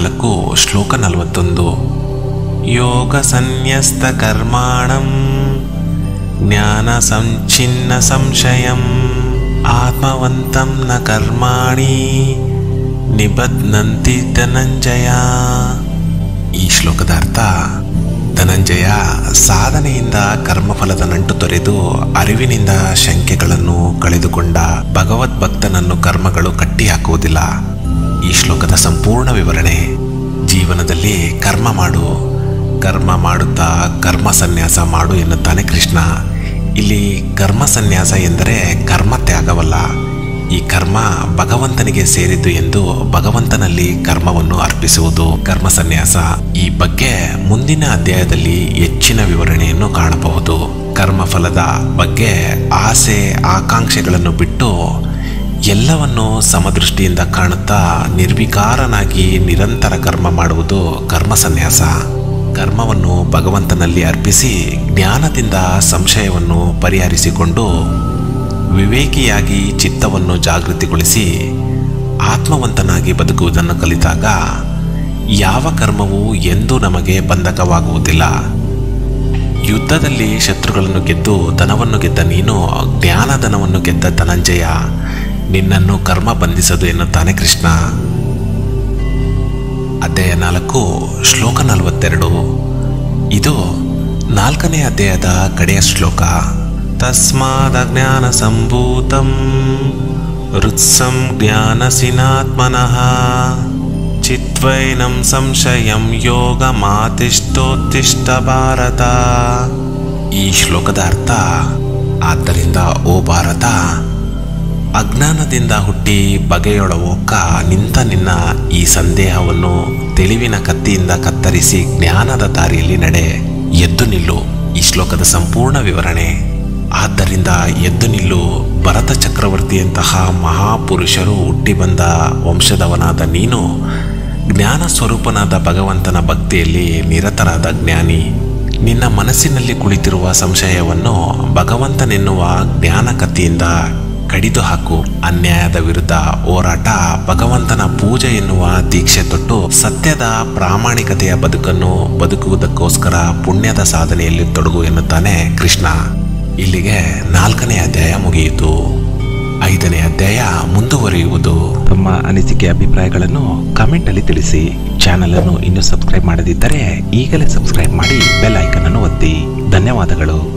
ನಾಲ್ಕು ಶ್ಲೋಕ ನಲವತ್ತೊಂದು ಯೋಗ ಸನ್ಯಸ್ತ ಕರ್ಮಾಣಂ ಜ್ಞಾನ ಸಂಚಿನ್ನ ಸಂಶಯಂ ಆತ್ಮವಂತಂ ನ ಕರ್ಮಾಣಿ ನಿಬಧ್ನಂತಿ ಧನಂಜಯ ಈ ಶ್ಲೋಕದ ಅರ್ಥ ಧನಂಜಯ ಸಾಧನೆಯಿಂದ ಕರ್ಮಫಲದ ನಂಟು ತೊರೆದು ಅರಿವಿನಿಂದ ಶಂಕೆಗಳನ್ನು ಕಳೆದುಕೊಂಡ ಭಗವದ್ಭಕ್ತನನ್ನು ಕರ್ಮಗಳು ಕಟ್ಟಿ ಹಾಕುವುದಿಲ್ಲ ಈ ಶ್ಲೋಕದ ಸಂಪೂರ್ಣ ವಿವರಣೆ ಜೀವನದಲ್ಲಿ ಕರ್ಮ ಮಾಡು ಕರ್ಮ ಮಾಡುತ್ತಾ ಕರ್ಮ ಸನ್ಯಾಸ ಮಾಡು ಎನ್ನುತ್ತಾನೆ ಕೃಷ್ಣ ಇಲ್ಲಿ ಕರ್ಮ ಸನ್ಯಾಸ ಎಂದರೆ ಕರ್ಮ ತ್ಯಾಗವಲ್ಲ ಈ ಕರ್ಮ ಭಗವಂತನಿಗೆ ಸೇರಿದ್ದು ಎಂದು ಭಗವಂತನಲ್ಲಿ ಕರ್ಮವನ್ನು ಅರ್ಪಿಸುವುದು ಕರ್ಮ ಸನ್ಯಾಸ ಈ ಬಗ್ಗೆ ಮುಂದಿನ ಅಧ್ಯಾಯದಲ್ಲಿ ಹೆಚ್ಚಿನ ವಿವರಣೆಯನ್ನು ಕಾಣಬಹುದು ಕರ್ಮಫಲದ ಬಗ್ಗೆ ಆಸೆ ಆಕಾಂಕ್ಷೆಗಳನ್ನು ಬಿಟ್ಟು ಎಲ್ಲವನ್ನು ಸಮದೃಷ್ಟಿಯಿಂದ ಕಾಣುತ್ತಾ ನಿರ್ವಿಕಾರನಾಗಿ ನಿರಂತರ ಕರ್ಮ ಮಾಡುವುದು ಕರ್ಮ ಸನ್ಯಾಸ ಕರ್ಮವನ್ನು ಭಗವಂತನಲ್ಲಿ ಅರ್ಪಿಸಿ ಜ್ಞಾನದಿಂದ ಸಂಶಯವನ್ನು ಪರಿಹರಿಸಿಕೊಂಡು ವಿವೇಕಿಯಾಗಿ ಚಿತ್ತವನ್ನು ಜಾಗೃತಿಗೊಳಿಸಿ ಆತ್ಮವಂತನಾಗಿ ಬದುಕುವುದನ್ನು ಕಲಿತಾಗ ಯಾವ ಕರ್ಮವೂ ಎಂದೂ ನಮಗೆ ಬಂಧಕವಾಗುವುದಿಲ್ಲ ಯುದ್ಧದಲ್ಲಿ ಶತ್ರುಗಳನ್ನು ಗೆದ್ದು ಧನವನ್ನು ಗೆದ್ದ ನೀನು ಜ್ಞಾನಧನವನ್ನು ಗೆದ್ದ ಧನಂಜಯ ನಿನ್ನನ್ನು ಕರ್ಮ ಬಂಧಿಸದು ಎನ್ನುತ್ತಾನೆ ಕೃಷ್ಣ ಅಧ್ಯಾಯ ನಾಲ್ಕು ಶ್ಲೋಕ ನಲವತ್ತೆರಡು ಇದು ನಾಲ್ಕನೇ ಅಧ್ಯಾಯದ ಕಡೆಯ ಶ್ಲೋಕ ತಸ್ಮಾದ ಜ್ಞಾನ ಸಂಭೂತಂ ರುತ್ಸಂ ಜ್ಞಾನಸಿನಾತ್ಮನಃ ಚಿತ್ವೈನಂ ಸಂಶಯಂ ಯೋಗ ಮಾತಿಷ್ಟೋತ್ತಿಷ್ಟ ಭಾರತ ಈ ಶ್ಲೋಕದ ಅರ್ಥ ಆದ್ದರಿಂದ ಓ ಭಾರತ ಅಜ್ಞಾನದಿಂದ ಹುಟ್ಟಿ ಬಗೆಯೊಳವೋಕ ನಿಂತ ನಿನ್ನ ಈ ಸಂದೇಹವನ್ನು ತಿಳಿವಿನ ಕತ್ತಿಯಿಂದ ಕತ್ತರಿಸಿ ಜ್ಞಾನದ ದಾರಿಯಲ್ಲಿ ನಡೆ ಎದ್ದು ನಿಲ್ಲು ಈ ಶ್ಲೋಕದ ಸಂಪೂರ್ಣ ವಿವರಣೆ ಆದ್ದರಿಂದ ಎದ್ದು ನಿಲ್ಲು ಭರತ ಚಕ್ರವರ್ತಿಯಂತಹ ಮಹಾಪುರುಷರು ಹುಟ್ಟಿ ಬಂದ ವಂಶದವನಾದ ನೀನು ಜ್ಞಾನ ಸ್ವರೂಪನಾದ ಭಗವಂತನ ಭಕ್ತಿಯಲ್ಲಿ ನಿರತರಾದ ಜ್ಞಾನಿ ನಿನ್ನ ಮನಸ್ಸಿನಲ್ಲಿ ಕುಳಿತಿರುವ ಸಂಶಯವನ್ನು ಭಗವಂತನೆನ್ನುವ ಜ್ಞಾನ ಕತ್ತಿಯಿಂದ ಕಡಿದು ಹಾಕು ಅನ್ಯಾಯದ ವಿರುದ್ಧ ಹೋರಾಟ ಭಗವಂತನ ಪೂಜೆ ಎನ್ನುವ ದೀಕ್ಷೆ ತೊಟ್ಟು ಸತ್ಯದ ಪ್ರಾಮಾಣಿಕತೆಯ ಬದುಕನ್ನು ಬದುಕುವುದಕ್ಕೋಸ್ಕರ ಪುಣ್ಯದ ಸಾಧನೆಯಲ್ಲಿ ತೊಡಗು ಎನ್ನುತ್ತಾನೆ ಕೃಷ್ಣ ಇಲ್ಲಿಗೆ ನಾಲ್ಕನೇ ಅಧ್ಯಾಯ ಮುಗಿಯಿತು ಐದನೇ ಅಧ್ಯಾಯ ಮುಂದುವರಿಯುವುದು ತಮ್ಮ ಅನಿಸಿಕೆ ಅಭಿಪ್ರಾಯಗಳನ್ನು ಕಮೆಂಟ್ ಅಲ್ಲಿ ತಿಳಿಸಿ ಚಾನೆಲ್ ಅನ್ನು ಇನ್ನೂ ಸಬ್ಸ್ಕ್ರೈಬ್ ಮಾಡದಿದ್ದರೆ ಈಗಲೇ ಸಬ್ಸ್ಕ್ರೈಬ್ ಮಾಡಿ ಬೆಲ್ ಐಕನ್ ಅನ್ನು ಒತ್ತಿ ಧನ್ಯವಾದಗಳು